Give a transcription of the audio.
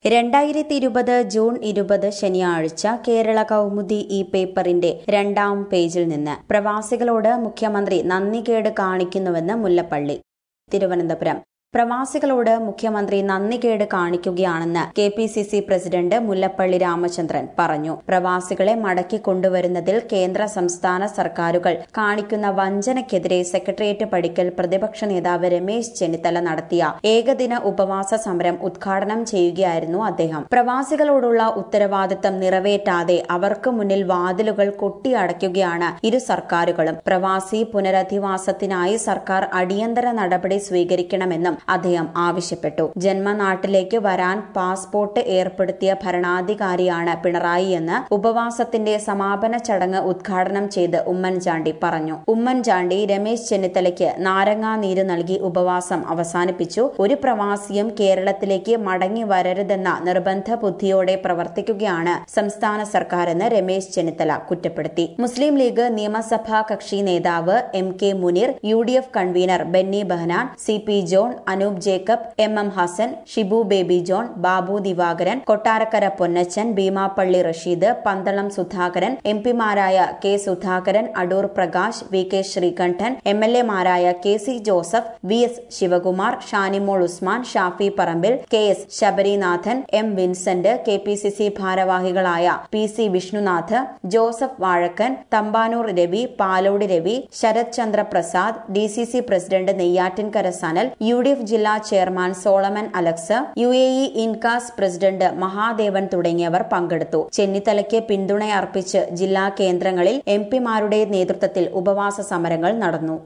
രണ്ടായിരത്തി ഇരുപത് ജൂൺ ഇരുപത് ശനിയാഴ്ച കേരള കൗമുദി ഈ പേപ്പറിന്റെ രണ്ടാം പേജിൽ നിന്ന് പ്രവാസികളോട് മുഖ്യമന്ത്രി നന്ദികേട് കാണിക്കുന്നുവെന്ന് മുല്ലപ്പള്ളി തിരുവനന്തപുരം പ്രവാസികളോട് മുഖ്യമന്ത്രി നന്ദികേട് കാണിക്കുകയാണെന്ന് K P C C president Mullappally Ramachandran പറഞ്ഞു പ്രവാസികളെ മടക്കി കൊണ്ടുവരുന്നതിൽ കേന്ദ്ര സംസ്ഥാന സർക്കാരുകൾ കാണിക്കുന്ന വഞ്ചനയ്ക്കെതിരെ സെക്രട്ടേറിയറ്റ് പടിക്കൽ പ്രതിപക്ഷ നേതാവ് രമേശ് ചെന്നിത്തല നടത്തിയ ഏകദിന ഉപവാസ സമരം ഉദ്ഘാടനം ചെയ്യുകയായിരുന്നു അദ്ദേഹം പ്രവാസികളോടുള്ള ഉത്തരവാദിത്തം നിറവേറ്റാതെ അവർക്ക് മുന്നിൽ വാതിലുകൾ കൊട്ടിയടയ്ക്കുകയാണ് ഇരു സർക്കാരുകളും പ്രവാസി പുനരധിവാസത്തിനായി സർക്കാർ അടിയന്തര നടപടി സ്വീകരിക്കണമെന്നും അദ്ദേഹം ആവശ്യപ്പെട്ടു ജന്മനാട്ടിലേക്ക് വരാൻ പാസ്പോർട്ട് ഏർപ്പെടുത്തിയ ഭരണാധികാരിയാണ് പിണറായി എന്ന് ഉപവാസത്തിന്റെ സമാപന ചടങ്ങ് ഉദ്ഘാടനം ചെയ്ത് ഉമ്മൻചാണ്ടി പറഞ്ഞു ഉമ്മൻചാണ്ടി രമേശ് ചെന്നിത്തലയ്ക്ക് നാരങ്ങാ നീര് നൽകി ഉപവാസം അവസാനിപ്പിച്ചു ഒരു പ്രവാസിയും കേരളത്തിലേക്ക് മടങ്ങി വരരുതെന്ന നിർബന്ധ ബുദ്ധിയോടെ പ്രവർത്തിക്കുകയാണ് സംസ്ഥാന സർക്കാരെന്ന് രമേശ് ചെന്നിത്തല കുറ്റപ്പെടുത്തി മുസ്ലിം ലീഗ് നിയമസഭാ കക്ഷി നേതാവ് M K Muneer U D F convener Benny Behanan C P John Anoop Jacob M M Hassan Shibu Baby John Babu Divakaran Kottarakkara Ponnachan Bheemapally Rasheed Pandalam Sudhakaran M പിമാരായ K Sudhakaran Adoor Prakash V K Sreekandan M L എമാരായ K C Joseph V S Sivakumar Shanimol Usman Shafi Parambil K S Sabarinathan M Vincent K P C C ഭാരവാഹികളായ P C Vishnunath Joseph Vazhakkan Thampanoor Ravi Palode Ravi Sarath Chandra Prasad D C C president Neyyattinkara Sanal U D F ജില്ലാ chairman Solomon Alex U A E INCAS president Mahadevan തുടങ്ങിയവർ പങ്കെടുത്തു ചെന്നിത്തലയ്ക്ക് പിന്തുണയർപ്പിച്ച് ജില്ലാ കേന്ദ്രങ്ങളിൽ M പിമാരുടെ നേതൃത്വത്തിൽ ഉപവാസ സമരങ്ങൾ നടന്നു